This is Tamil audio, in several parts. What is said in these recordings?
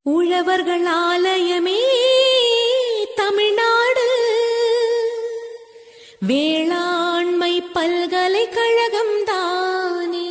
உழவர்கள் ஆலயமே தமிழ்நாடு வேளாண்மை பல்கலைக்கழகம் தானே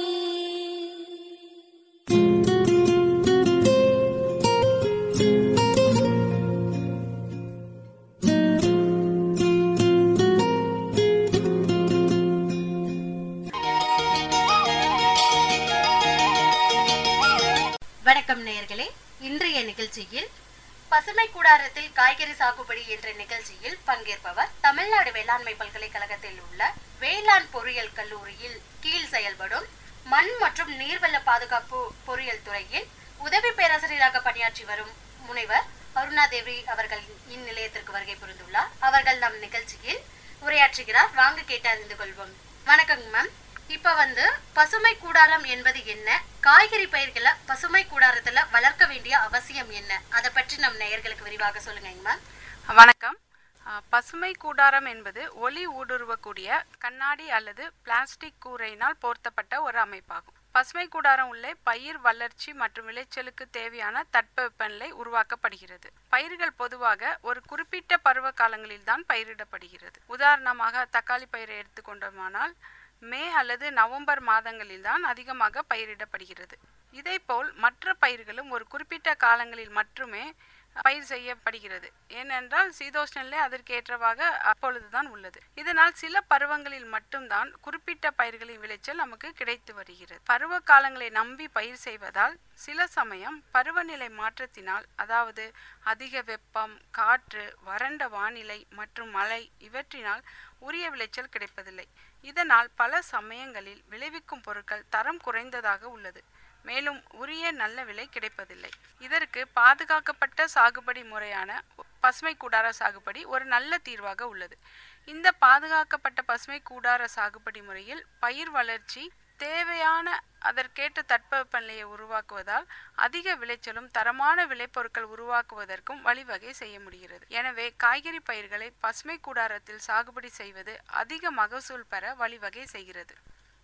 வணக்கம் நேயர்களே இன்றைய நிகழ்ச்சியில் பசுமை கூடாரத்தில் காய்கறி சாகுபடி என்ற நிகழ்ச்சியில் பங்கேற்பவர் தமிழ்நாடு வேளாண்மை பல்கலைக்கழகத்தில் உள்ள வேளாண் பொறியியல் கல்லூரியில் கீழ் செயல்படும் மண் மற்றும் நீர்வள பாதுகாப்பு பொறியியல் துறையில் உதவி பேராசிரியராக பணியாற்றி வரும் முனைவர் அருணாதேவி அவர்கள் இந்நிலையத்திற்கு வருகை புரிந்துள்ளார் அவர்கள் நம் நிகழ்ச்சியில் உரையாற்றுகிறார் வாங்க கேட்டு அறிந்து கொள்வோம் வணக்கங்க மேம் இப்ப வந்து பசுமை கூடாரம் என்பது என்ன காய்கறி பயிர்களை பசுமை கூடாரத்துல வளர்க்க வேண்டிய அவசியம் என்ன அதை பற்றி நம் நேயர்களுக்கு விரிவாக சொல்லுங்க மேம் வணக்கம் அஹ், பசுமை கூடாரம் என்பது ஒளி ஊடுருவக்கூடிய கண்ணாடி அல்லது பிளாஸ்டிக் கூரையினால் போர்த்தப்பட்ட ஒரு அமைப்பாகும் பசுமை கூடாரம் உள்ளே பயிர் வளர்ச்சி மற்றும் விளைச்சலுக்கு தேவையான தட்பவெப்பநிலை உருவாக்கப்படுகிறது பயிர்கள் பொதுவாக ஒரு குறிப்பிட்ட பருவ காலங்களில் தான் பயிரிடப்படுகிறது உதாரணமாக தக்காளி பயிரை எடுத்துக்கொண்டோமானால் மே அல்லது நவம்பர் மாதங்களில் தான் அதிகமாக பயிரிடப்படுகிறது இதேபோல் மற்ற பயிர்களும் ஒரு குறிப்பிட்ட காலங்களில் மட்டுமே பயிர் செய்யப்படுகிறது ஏனென்றால் சீதோஷ்ண நிலை அதற்கேற்றவாக அப்பொழுதுதான் உள்ளது இதனால் சில பருவங்களில் மட்டும்தான் குறிப்பிட்ட பயிர்களின் விளைச்சல் நமக்கு கிடைத்து வருகிறது பருவ காலங்களை நம்பி பயிர் செய்வதால் சில சமயம் பருவநிலை மாற்றத்தினால் அதாவது அதிக வெப்பம் காற்று வறண்ட வானிலை மற்றும் மழை இவற்றினால் உரிய விளைச்சல் கிடைப்பதில்லை இதனால் பல சமயங்களில் விளைவிக்கும் பொருட்கள் தரம் குறைந்ததாக உள்ளது மேலும் உரிய நல்ல விலை கிடைப்பதில்லை இதற்கு பாதுகாக்கப்பட்ட சாகுபடி முறையான பசுமை கூடார சாகுபடி ஒரு நல்ல தீர்வாக உள்ளது இந்த பாதுகாக்கப்பட்ட பசுமை கூடார சாகுபடி முறையில் பயிர் வளர்ச்சி தேவையான அதற்கேற்ற தட்பவெப்பநிலையை உருவாக்குவதால் அதிக விளைச்சலும் தரமான விளைபொருட்கள் உருவாக்குவதற்கும் வழிவகை செய்ய முடிகிறது எனவே காய்கறி பயிர்களை பசுமை கூடாரத்தில் சாகுபடி செய்வது அதிக மகசூல் பெற வழிவகை செய்கிறது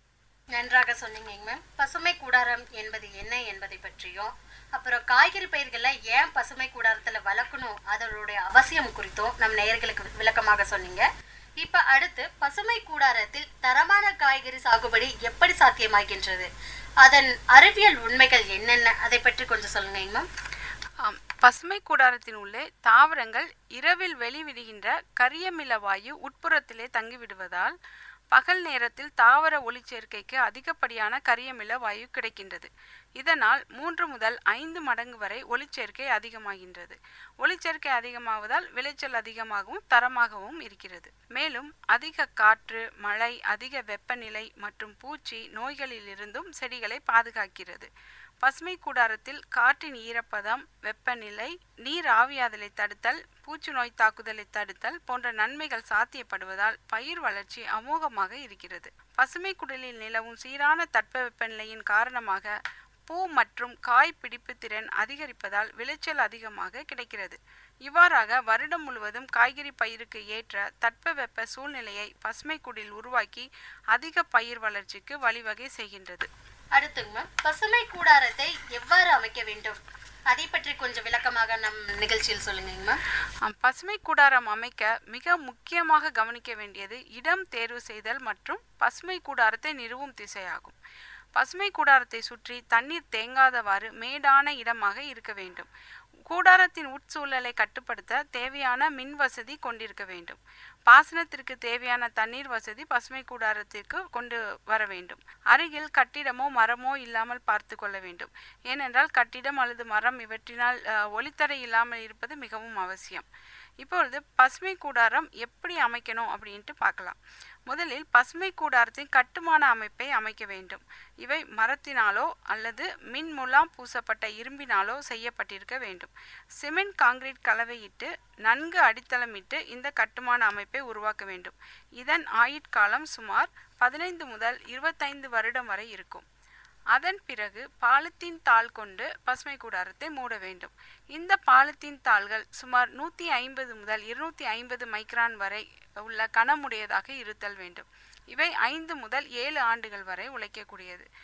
நன்றாக சொன்னீங்க மேம் பசுமை கூடாரம் என்பது என்ன என்பதை பற்றியும் அப்புறம் காய்கறி பயிர்களை ஏன் பசுமை கூடாரத்துல வளர்க்கணும் அதனுடைய அவசியம் குறித்தும் நம் நேயர்களுக்கு விளக்கமாக சொன்னீங்க இப்ப அடுத்து பசுமை கூடாரத்தில் தரமான காய்கறி சாகுபடி எப்படி சாத்தியமாகின்றது அதன் அறிவியல் உண்மைகள் என்னென்ன அதை பற்றி கொஞ்சம் சொல்லுங்க மேம் ஆம், பசுமை கூடாரத்தின் உள்ளே தாவரங்கள் இரவில் வெளிவிடுகின்ற கரியமில வாயு உட்புறத்திலே தங்கிவிடுவதால் பகல் நேரத்தில் தாவர ஒளிச்சேர்க்கைக்கு அதிகப்படியான கரியமில வாயு கிடைக்கின்றது இதனால் மூன்று முதல் ஐந்து மடங்கு வரை ஒளிச்சேர்க்கை அதிகமாகின்றது ஒளிச்சேர்க்கை அதிகமாவதால் விளைச்சல் அதிகமாகவும் தரமாகவும் இருக்கிறது மேலும் அதிக காற்று மழை அதிக வெப்பநிலை மற்றும் பூச்சி நோய்களிலிருந்தும் செடிகளை பாதுகாக்கிறது பசுமை கூடாரத்தில் காற்றின் ஈரப்பதம் வெப்பநிலை நீர் ஆவியாதலை தடுத்தல் பூச்சி நோய் தாக்குதலை தடுத்தல் போன்ற நன்மைகள் சாத்தியப்படுவதால் பயிர் வளர்ச்சி அமோகமாக இருக்கிறது பசுமை குடலில் நிலவும் சீரான தட்பவெப்பநிலையின் காரணமாக பூ மற்றும் காய் பிடிப்பு திறன் அதிகரிப்பதால் விளைச்சல் அதிகமாக கிடைக்கிறது இவ்வாறாக வருடம் முழுவதும் காய்கறி பயிருக்கு ஏற்ற தட்பவெப்ப சூழ்நிலையை பசுமை குடில் உருவாக்கி அதிக பயிர் வளர்ச்சிக்கு வழிவகை செய்கின்றது அடுத்துங்க மேம் பசுமை கூடாரத்தை எவ்வாறு அமைக்க வேண்டும் அதை பற்றி கொஞ்சம் விளக்கமாக நம் நிகழ்ச்சியில் சொல்லுங்க மேம் ஆம், பசுமை கூடாரம் அமைக்க மிக முக்கியமாக கவனிக்க வேண்டியது இடம் தேர்வு செய்தல் மற்றும் பசுமை கூடாரத்தை நிறுவும் திசையாகும் பசுமை கூடாரத்தை சுற்றி தண்ணீர் தேங்காதவாறு மேடான இடமாக இருக்க வேண்டும் கூடாரத்தின் உட்சூழலை கட்டுப்படுத்த தேவையான மின் வசதி கொண்டிருக்க வேண்டும் பாசனத்திற்கு தேவையான தண்ணீர் வசதி பசுமை கூடாரத்திற்கு கொண்டு வர வேண்டும் அருகில் கட்டிடமோ மரமோ இல்லாமல் பார்த்து கொள்ள வேண்டும் ஏனென்றால் கட்டிடம் அல்லது மரம் இவற்றினால் அஹ், ஒளித்தடை இல்லாமல் இருப்பது மிகவும் அவசியம் இப்பொழுது பசுமை கூடாரம் எப்படி அமைக்கணும் அப்படின்ட்டு பார்க்கலாம் முதலில் பசுமை கூடாரத்தின் கட்டுமான அமைப்பை அமைக்க வேண்டும் இவை மரத்தினாலோ அல்லது மின் முலாம் பூசப்பட்ட இரும்பினாலோ செய்யப்பட்டிருக்க வேண்டும் சிமெண்ட் காங்கிரீட் கலவையிட்டு நன்கு அடித்தளமிட்டு இந்த கட்டுமான அமைப்பை உருவாக்க வேண்டும் இதன் ஆயுட்காலம் சுமார் பதினைந்து முதல் இருபத்தைந்து வருடம் வரை இருக்கும் அதன் பிறகு பாலித்தீன் தாள் கொண்டு பசுமை கூடாரத்தை மூட வேண்டும் இந்த பாலித்தீன் தாள்கள் சுமார் நூற்றி ஐம்பது முதல் இருநூற்றி ஐம்பது மைக்ரான் வரை உள்ள கனமுடையதாக இருத்தல் வேண்டும் இவை ஐந்து முதல் ஏழு ஆண்டுகள் வரை உழைக்கக்கூடியது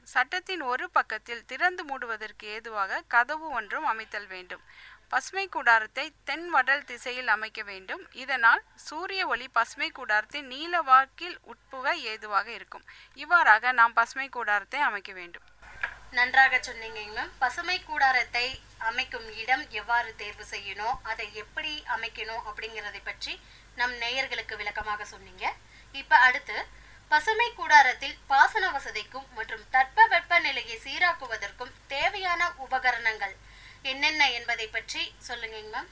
சட்டத்தின் ஒரு பக்கத்தில் திறந்து மூடுவதற்கு ஏதுவாக கதவு ஒன்றும் அமைத்தல் வேண்டும் பசுமை கூடாரத்தை தென் வடல் திசையில் அமைக்க வேண்டும் இதனால் சூரிய ஒளி பசுமை கூடாரத்தின் நீல வாக்கில் உட்புக ஏதுவாக இருக்கும் இவ்வாறாக நாம் பசுமை கூடாரத்தை அமைக்க வேண்டும் நன்றாக சொன்னீங்க மேம் பசுமை கூடாரத்தை அமைக்கும் இடம் எவ்வாறு தேர்வு செய்யணும் அதை எப்படி அமைக்கணும் அப்படிங்கறதை பற்றி நம் நேயர்களுக்கு விளக்கமாக சொன்னீங்க இப்ப அடுத்து பசுமை கூடாரத்தில் பாசன வசதிக்கும் மற்றும் தட்பவெப்ப நிலையை சீராக்குவதற்கும் தேவையான உபகரணங்கள் என்னென்ன என்பதை பற்றி சொல்லுங்க மேம்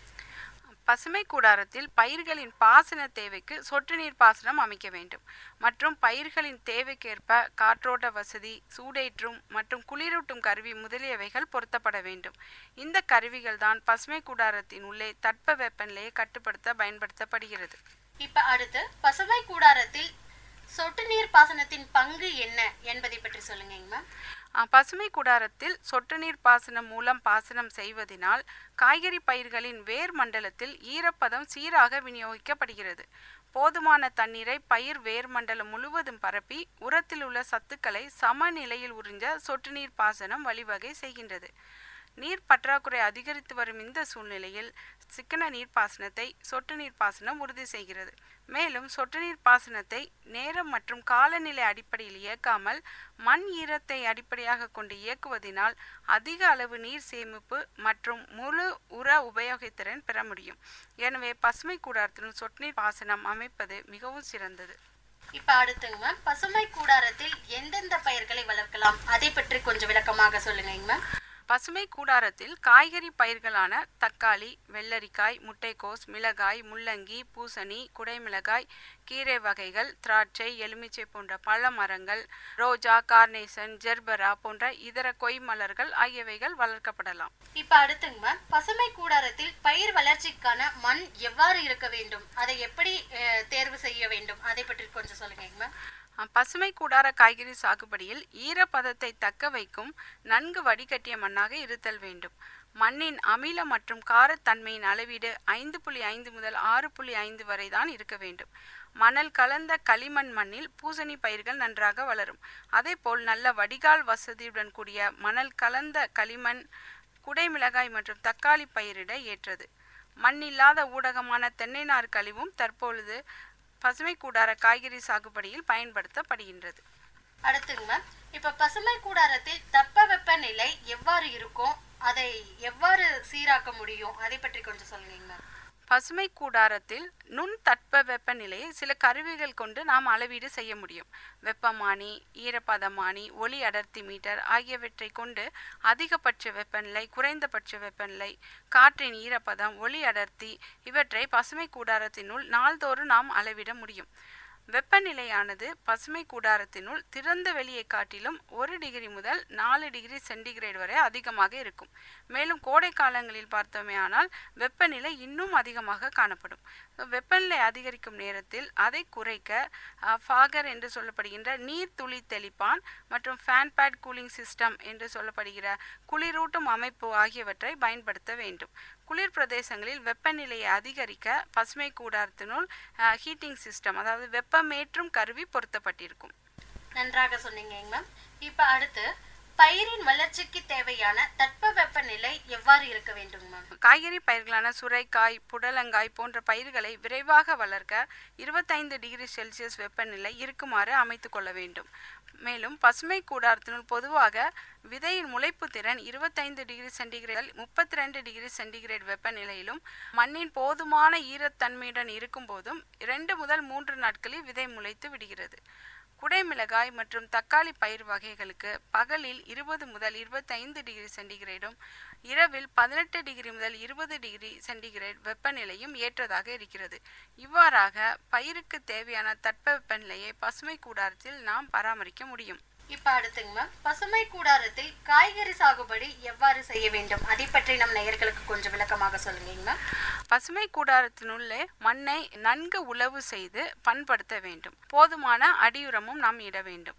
பசுமை கூடாரத்தில் பயிர்களின் பாசன தேவைக்கு சொட்டு நீர் பாசனம் அமைக்க வேண்டும் மற்றும் பயிர்களின் தேவைக்கேற்ப காற்றோட்ட வசதி சூடேற்றும் மற்றும் குளிரூட்டும் கருவி முதலியவைகள் பொருத்தப்பட வேண்டும் இந்த கருவிகள் தான் பசுமை கூடாரத்தின் உள்ளே தட்ப வெப்பநிலையை கட்டுப்படுத்த பயன்படுத்தப்படுகிறது இப்ப அடுத்து பசுமை கூடாரத்தில் சொட்டு நீர் பாசனத்தின் பங்கு என்ன என்பதை பற்றி சொல்லுங்க மேம் அஹ், பசுமை கூடாரத்தில் சொட்டு நீர் பாசனம் மூலம் பாசனம் செய்வதினால் காய்கறி பயிர்களின் வேர் மண்டலத்தில் ஈரப்பதம் சீராக விநியோகிக்கப்படுகிறது போதுமான தண்ணீரை பயிர் வேர் மண்டலம் முழுவதும் பரப்பி உரத்தில் உள்ள சத்துக்களை சமநிலையில் உறிஞ்ச சொட்டு நீர் பாசனம் வழிவகை செய்கின்றது நீர் பற்றாக்குறை அதிகரித்து வரும் இந்த சூழ்நிலையில் சிக்கன நீர் பாசனத்தை சொட்டு நீர் பாசனம் உறுதி செய்கிறது மேலும் சொட்டு நீர் பாசனத்தை நேரம் மற்றும் காலநிலை அடிப்படையில் இயக்காமல் மண் ஈரத்தை அடிப்படையாக கொண்டு இயக்குவதினால் அதிக அளவு நீர் சேமிப்பு மற்றும் முழு உர உபயோகத்திறன் பெற முடியும் எனவே பசுமை கூடாரத்திலும் சொட்டு நீர் பாசனம் அமைப்பது மிகவும் சிறந்தது இப்ப அடுத்துங்க மேம் பசுமை கூடாரத்தில் எந்தெந்த பயிர்களை வளர்க்கலாம் அதை பற்றி கொஞ்சம் விளக்கமாக சொல்லுங்க மேம் பசுமை கூடாரத்தில் காய்கறி பயிர்களான தக்காளி வெள்ளரிக்காய் முட்டைக்கோஸ் மிளகாய் முள்ளங்கி பூசணி குடைமிளகாய் கீரை வகைகள் திராட்சை எலுமிச்சை போன்ற பழ மரங்கள் ரோஜா கார்னேசன் ஜெர்பரா போன்ற இதர கொய் மலர்கள் ஆகியவைகள் வளர்க்கப்படலாம் இப்ப அடுத்துங்க மேம் பசுமை கூடாரத்தில் பயிர் வளர்ச்சிக்கான மண் எவ்வாறு இருக்க வேண்டும் அதை எப்படி அஹ், தேர்வு செய்ய வேண்டும் அதை பற்றி கொஞ்சம் சொல்லுங்க மேம் அஹ், பசுமை கூடார காய்கறி சாகுபடியில் ஈரப்பதத்தை தக்க வைக்கும் நன்கு வடிகட்டிய மண்ணாக இருத்தல் வேண்டும் மண்ணின் அமில மற்றும் காரத்தன்மையின் அளவீடு ஐந்து புள்ளி ஐந்து முதல் ஆறு புள்ளி ஐந்து வரை தான் இருக்க வேண்டும் மணல் கலந்த களிமண் மண்ணில் பூசணி பயிர்கள் நன்றாக வளரும் அதேபோல் நல்ல வடிகால் வசதியுடன் கூடிய மணல் கலந்த களிமண் குடைமிளகாய் மற்றும் தக்காளி பயிரிட ஏற்றது மண்ணில்லாத ஊடகமான தென்னை நார் கழிவும் தற்பொழுது பசுமை கூடார காய்கறி சாகுபடியில் பயன்படுத்தப்படுகின்றது அடுத்துங்க மேம் இப்ப பசுமை கூடாரத்தில் தட்பவெப்ப நிலை எவ்வாறு இருக்கும் அதை எவ்வாறு சீராக்க முடியும் அதை பற்றி கொஞ்சம் சொல்லுங்க மேம் பசுமை கூடாரத்தில் நுண் தட்ப வெப்பநிலையை சில கருவிகள் கொண்டு நாம் அளவீடு செய்ய முடியும் வெப்பமானி ஈரப்பதமானி ஒளி அடர்த்தி மீட்டர் ஆகியவற்றை கொண்டு அதிகபட்ச வெப்பநிலை குறைந்தபட்ச வெப்பநிலை காற்றின் ஈரப்பதம் ஒளி அடர்த்தி இவற்றை பசுமை கூடாரத்தினுள் நாள்தோறும் நாம் அளவிட முடியும் வெப்பநிலையானது பசுமை கூடாரத்தினுள் திறந்த வெளியை காட்டிலும் ஒரு டிகிரி முதல் நாலு டிகிரி சென்டிகிரேட் வரை அதிகமாக இருக்கும் மேலும் கோடை காலங்களில் பார்த்தோமேயானால் வெப்பநிலை இன்னும் அதிகமாக காணப்படும் வெப்பநிலை அதிகரிக்கும் நேரத்தில் அதை குறைக்க அஹ், ஃபாகர் என்று சொல்லப்படுகின்ற நீர் துளி தெளிப்பான் மற்றும் ஃபேன் பேட் கூலிங் சிஸ்டம் என்று சொல்லப்படுகிற குளிரூட்டும் அமைப்பு ஆகியவற்றை பயன்படுத்த வேண்டும் குளிர் பிரதேசங்களில் வெப்பநிலையை அதிகரிக்க பசுமை கூடாரத்தினுள் ஹீட்டிங் சிஸ்டம் அதாவது வெப்பமேற்றும் கருவி பொருத்தப்பட்டிருக்கும் நன்றாக சொன்னீங்க மேம் இப்ப அடுத்து பயிரின் வளர்ச்சிக்கு தேவையான தட்பவெப்ப நிலை எவ்வாறு இருக்க வேண்டும் மேம் காய்கறி பயிர்களான சுரைக்காய் புடலங்காய் போன்ற பயிர்களை விரைவாக வளர்க்க இருபத்தைந்து டிகிரி செல்சியஸ் வெப்பநிலை இருக்குமாறு அமைத்து கொள்ள வேண்டும் மேலும் பசுமை கூடாரத்தினுள் பொதுவாக விதையின் முளைப்பு திறன் இருபத்தைந்து டிகிரி சென்டிகிரேட் முப்பத்தி ரெண்டு டிகிரி சென்டிகிரேட் வெப்பநிலையிலும் மண்ணின் போதுமான ஈரத்தன்மையுடன் இருக்கும் போதும் இரண்டு முதல் மூன்று நாட்களில் விதை முளைத்து விடுகிறது குடைமிளகாய் மற்றும் தக்காளி பயிர் வகைகளுக்கு பகலில் இருபது முதல் இருபத்தைந்து டிகிரி சென்டிகிரேடும் இரவில் பதினெட்டு டிகிரி முதல் இருபது டிகிரி சென்டிகிரேட் வெப்பநிலையும் ஏற்றதாக இருக்கிறது இவ்வாறாக பயிருக்கு தேவையான தட்பவெப்பநிலையை பசுமை கூடாரத்தில் நாம் பராமரிக்க முடியும் இப்ப அடுத்துங்க மேம் பசுமை கூடாரத்தில் காய்கறி சாகுபடி எவ்வாறு செய்ய வேண்டும் அதை பற்றி நம் நேயர்களுக்கு கொஞ்சம் விளக்கமாக சொல்லுங்க மேம் பசுமை கூடாரத்தினுள்ளே மண்ணை நன்கு உழவு செய்து பண்படுத்த வேண்டும் போதுமான அடியுரமும் நாம் இட வேண்டும்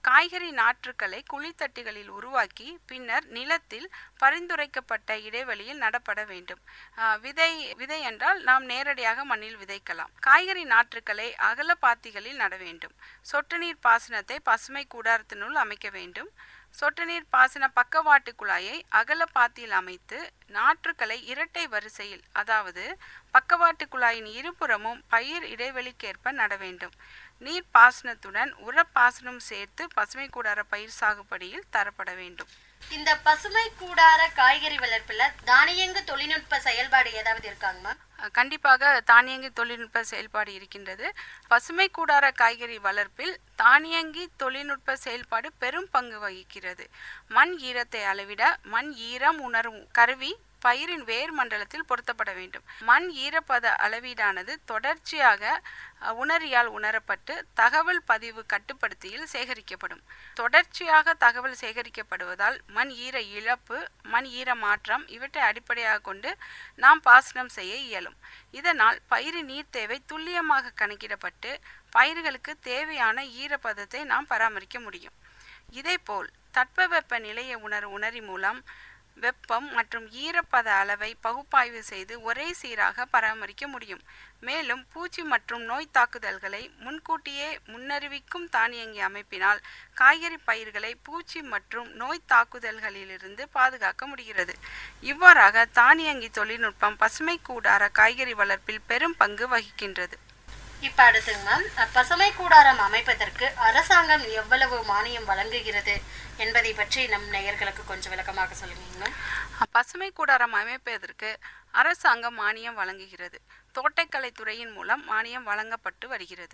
காய்கறி நாற்றுக்களை குழித்தட்டுகளில் உருவாக்கி பின்னர் நிலத்தில் பரிந்துரைக்கப்பட்ட இடைவெளியில் நடப்பட வேண்டும் ஆஹ் விதை விதை என்றால் நாம் நேரடியாக மண்ணில் விதைக்கலாம் காய்கறி நாற்றுக்களை அகல பாத்திகளில் நட வேண்டும் சொட்டு நீர் பாசனத்தை பசுமை கூடாரத்தினுள் அமைக்க வேண்டும் சொட்டு நீர் பாசன பக்கவாட்டு குழாயை அகல பாத்தியில் அமைத்து நாற்றுக்களை இரட்டை வரிசையில் அதாவது பக்கவாட்டு குழாயின் இருபுறமும் பயிர் இடைவெளிக்கேற்ப நட வேண்டும் நீர் பாசனத்துடன் உரப்பாசனம் சேர்த்து பசுமை கூடார பயிர் சாகுபடியில் தரப்பட வேண்டும் இந்த பசுமை கூடார காய்கறி வளர்ப்புல தானியங்கு தொழில்நுட்ப செயல்பாடு ஏதாவது இருக்காங்க மேம் அஹ் கண்டிப்பாக தானியங்கி தொழில்நுட்ப செயல்பாடு இருக்கின்றது பசுமை கூடார காய்கறி வளர்ப்பில் தானியங்கி தொழில்நுட்ப செயல்பாடு பெரும் பங்கு வகிக்கிறது மண் ஈரத்தை அளவிட மண் ஈரம் உணரும் கருவி பயிரின் வேர் மண்டலத்தில் பொருத்தப்பட வேண்டும் மண் ஈரப்பத அளவீடானது தொடர்ச்சியாக அஹ், உணரியால் உணரப்பட்டு தகவல் பதிவு கட்டுப்படுத்தியில் சேகரிக்கப்படும் தொடர்ச்சியாக தகவல் சேகரிக்கப்படுவதால் மண் ஈர இழப்பு மண் ஈர மாற்றம் இவற்றை அடிப்படையாக கொண்டு நாம் பாசனம் செய்ய இயலும் இதனால் பயிரின் நீர் தேவை துல்லியமாக கணக்கிடப்பட்டு பயிர்களுக்கு தேவையான ஈரப்பதத்தை நாம் பராமரிக்க முடியும் இதேபோல் தட்பவெப்ப நிலையை உணர் உணரி மூலம் வெப்பம் மற்றும் ஈரப்பத அளவை பகுப்பாய்வு செய்து ஒரே சீராக பராமரிக்க முடியும் மேலும் பூச்சி மற்றும் நோய் தாக்குதல்களை முன்கூட்டியே முன்னறிவிக்கும் தானியங்கி அமைப்பினால் காய்கறி பயிர்களை பூச்சி மற்றும் நோய் தாக்குதல்களிலிருந்து பாதுகாக்க முடிகிறது இவ்வாறாக தானியங்கி தொழில்நுட்பம் பசுமை கூடார காய்கறி வளர்ப்பில் பெரும் பங்கு வகிக்கின்றது இப்ப அடுத்துங்க மேம் பசுமை கூடாரம் அமைப்பதற்கு அரசாங்கம் எவ்வளவு மானியம் வழங்குகிறது என்பதை பற்றி நம் நேயர்களுக்கு கொஞ்சம் விளக்கமாக சொல்லுங்க மேம் பசுமை கூடாரம் அமைப்பதற்கு அரசாங்கம் மானியம் வழங்குகிறது தோட்டக்கலை துறையின் மூலம் மானியம் வழங்கப்பட்டு வருகிறது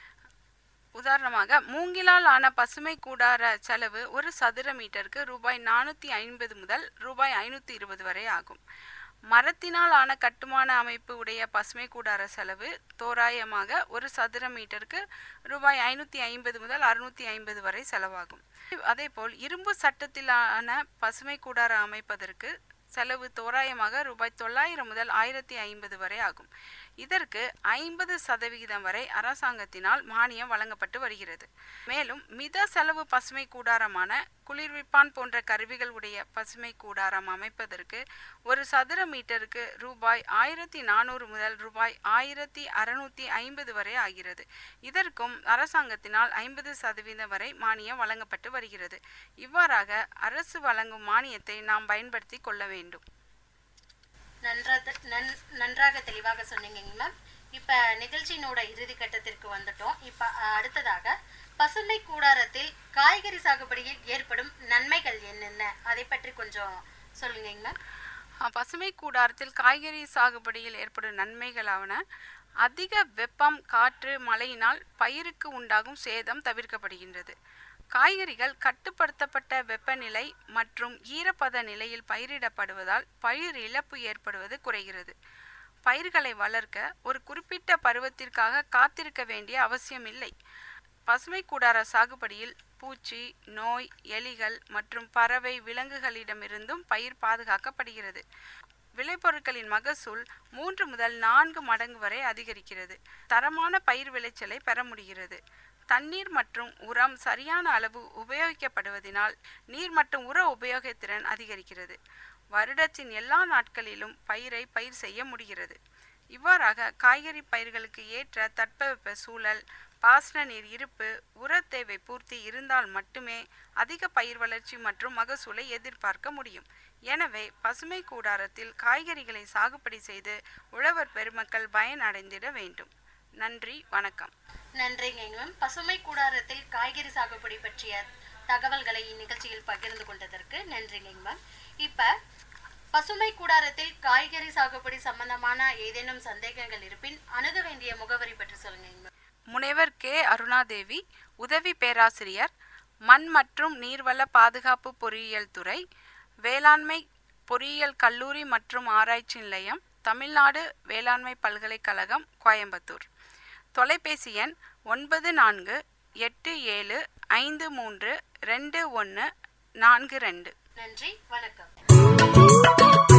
உதாரணமாக மூங்கிலால் ஆன பசுமை கூடார செலவு ஒரு சதுர மீட்டருக்கு ரூபாய் நானூற்றி ஐம்பது முதல் ரூபாய் ஐநூற்றி இருபது வரை ஆகும் மரத்தினால் ஆன கட்டுமான அமைப்பு உடைய பசுமை கூடார செலவு தோராயமாக ஒரு சதுர மீட்டருக்கு ரூபாய் ஐநூற்றி ஐம்பது முதல் அறுநூற்றி ஐம்பது வரை செலவாகும் அதேபோல் இரும்பு சட்டத்திலான பசுமை கூடார அமைப்பதற்கு செலவு தோராயமாக ரூபாய் தொள்ளாயிரம் முதல் ஆயிரத்தி ஐம்பது வரை ஆகும் இதற்கு ஐம்பது சதவிகிதம் வரை அரசாங்கத்தினால் மானியம் வழங்கப்பட்டு வருகிறது மேலும் மித செலவு பசுமை கூடாரமான குளிர்விப்பான் போன்ற கருவிகள் உடைய பசுமை கூடாரம் அமைப்பதற்கு ஒரு சதுர மீட்டருக்கு ரூபாய் ஆயிரத்தி நானூறு முதல் ரூபாய் ஆயிரத்தி அறுநூத்தி ஐம்பது வரை ஆகிறது இதற்கும் அரசாங்கத்தினால் ஐம்பது சதவீதம் வரை மானியம் வழங்கப்பட்டு வருகிறது இவ்வாறாக அரசு வழங்கும் மானியத்தை நாம் பயன்படுத்தி கொள்ள வேண்டும் நன்றாக நன் நன்றாக தெளிவாக சொன்னீங்க மேம் இப்ப நிகழ்ச்சியினோட இறுதி கட்டத்திற்கு வந்துட்டோம் இப்ப அஹ், அடுத்ததாக பசுமை கூடாரத்தில் காய்கறி சாகுபடியில் ஏற்படும் நன்மைகள் என்னென்ன அதை பற்றி கொஞ்சம் சொல்லுங்க மேம் அஹ் பசுமை கூடாரத்தில் காய்கறி சாகுபடியில் ஏற்படும் நன்மைகளாவன அதிக வெப்பம் காற்று மழையினால் பயிருக்கு உண்டாகும் சேதம் தவிர்க்கப்படுகின்றது காய்கறிகள் கட்டுப்படுத்தப்பட்ட வெப்பநிலை மற்றும் ஈரப்பத நிலையில் பயிரிடப்படுவதால் பயிர் இழப்பு ஏற்படுவது குறைகிறது பயிர்களை வளர்க்க ஒரு குறிப்பிட்ட பருவத்திற்காக காத்திருக்க வேண்டிய அவசியமில்லை பசுமை கூடார சாகுபடியில் பூச்சி நோய் எலிகள் மற்றும் பறவை விலங்குகளிடமிருந்தும் பயிர் பாதுகாக்கப்படுகிறது விளைபொருட்களின் மகசூல் மூன்று முதல் நான்கு மடங்கு வரை அதிகரிக்கிறது தரமான பயிர் விளைச்சலை பெற முடிகிறது தண்ணீர் மற்றும் உரம் சரியான அளவு உபயோகிக்கப்படுவதினால் நீர் மற்றும் உர உபயோகத்திறன் அதிகரிக்கிறது வருடத்தின் எல்லா நாட்களிலும் பயிரை பயிர் செய்ய முடிகிறது இவ்வாறாக காய்கறி பயிர்களுக்கு ஏற்ற தட்பவெப்ப சூழல் பாசன நீர் இருப்பு உர தேவை பூர்த்தி இருந்தால் மட்டுமே அதிக பயிர் வளர்ச்சி மற்றும் மகசூலை எதிர்பார்க்க முடியும் எனவே பசுமை கூடாரத்தில் காய்கறிகளை சாகுபடி செய்து உழவர் பெருமக்கள் பயன் அடைந்திட வேண்டும் நன்றி வணக்கம் நன்றிங்க மேம் பசுமை கூடாரத்தில் காய்கறி சாகுபடி பற்றிய தகவல்களை இந்நிகழ்ச்சியில் பகிர்ந்து கொண்டதற்கு நன்றிங்க மேம் இப்ப பசுமை கூடாரத்தில் காய்கறி சாகுபடி சம்பந்தமான ஏதேனும் சந்தேகங்கள் இருப்பின் அணுக வேண்டிய முகவரி பற்றி சொல்லுங்க மேம் முனைவர் கே அருணாதேவி உதவி பேராசிரியர் மண் மற்றும் நீர்வள பாதுகாப்பு பொறியியல் துறை வேளாண்மை பொறியியல் கல்லூரி மற்றும் ஆராய்ச்சி நிலையம் தமிழ்நாடு வேளாண்மை பல்கலைக்கழகம் கோயம்புத்தூர் தொலைபேசி எண் ஒன்பது நான்கு எட்டு ஏழு ஐந்து மூன்று ரெண்டு ஒன்று நான்கு ரெண்டு நன்றி வணக்கம்